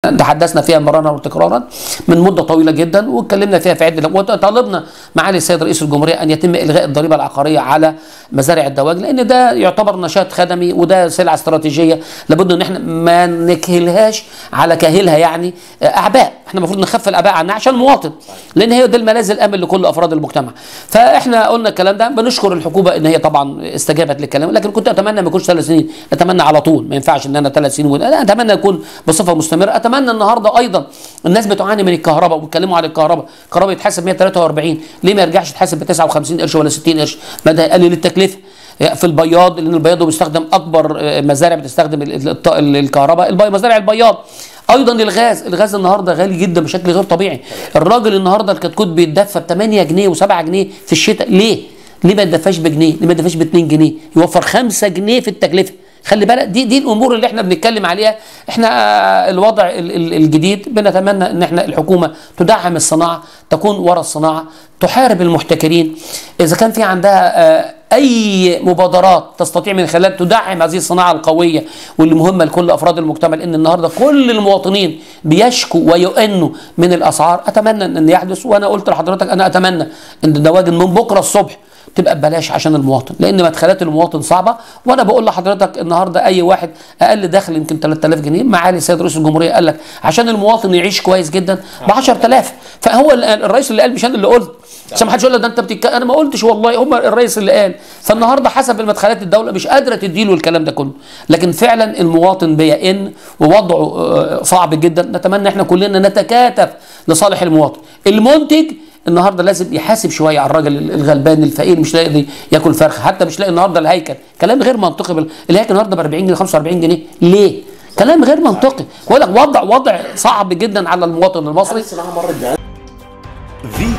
تحدثنا فيها مرارا وتكرارا من مده طويله جدا واتكلمنا فيها في عده وطالبنا معالي السيد رئيس الجمهوريه ان يتم الغاء الضريبه العقاريه على مزارع الدواجن لان ده يعتبر نشاط خدمي وده سلعه استراتيجيه لابد ان احنا ما نكهلهاش على كاهلها يعني اعباء احنا المفروض نخفف الاعباء عنها عشان المواطن لان هي ده الملاذ الامن لكل افراد المجتمع فاحنا قلنا الكلام ده بنشكر الحكومه ان هي طبعا استجابت للكلام لكن كنت اتمنى ما يكونش ثلاث سنين اتمنى على طول ما ينفعش ان انا ثلاث سنين لا اتمنى يكون بصفه مستمره اتمنى النهارده ايضا الناس بتعاني من الكهرباء وبيتكلموا عن الكهرباء الكهرباء يتحسب 143 ليه ما يرجعش يتحسب ب 59 قرش ولا 60 قرش ما ده يقلل التكلفه في البياض لان البياض بيستخدم اكبر مزارع بتستخدم الكهرباء مزارع البياض ايضا الغاز الغاز النهارده غالي جدا بشكل غير طبيعي الراجل النهارده الكتكوت بيتدفى ب 8 جنيه و7 جنيه في الشتاء ليه ليه ما يدفاش بجنيه ليه ما يدفاش ب 2 جنيه يوفر 5 جنيه في التكلفه خلي بالك دي دي الامور اللي احنا بنتكلم عليها احنا الوضع الجديد بنتمنى ان احنا الحكومه تدعم الصناعه تكون ورا الصناعه تحارب المحتكرين اذا كان في عندها اي مبادرات تستطيع من خلال تدعم هذه الصناعه القويه واللي مهمه لكل افراد المجتمع لان النهارده كل المواطنين بيشكوا ويؤنوا من الاسعار اتمنى ان يحدث وانا قلت لحضرتك انا اتمنى ان الدواجن من بكره الصبح تبقى ببلاش عشان المواطن لان مدخلات المواطن صعبه وانا بقول لحضرتك النهارده اي واحد اقل دخل يمكن 3000 جنيه معالي السيد رئيس الجمهوريه قال لك عشان المواطن يعيش كويس جدا ب 10000 فهو الرئيس اللي قال مش انا اللي قلت عشان ما حدش يقول ده انت بتتكلم انا ما قلتش والله هم الرئيس اللي قال فالنهارده حسب المدخلات الدوله مش قادره تديله الكلام ده كله لكن فعلا المواطن بيئن ووضعه صعب جدا نتمنى احنا كلنا نتكاتف لصالح المواطن المنتج النهارده لازم يحاسب شويه على الراجل الغلبان الفقير مش لاقي ياكل فرخه حتى مش لاقي النهارده الهيكل كلام غير منطقي الهيكل النهارده ب 40 جنيه 45 جنيه ليه؟ كلام غير منطقي بقول لك وضع وضع صعب جدا على المواطن المصري فيتو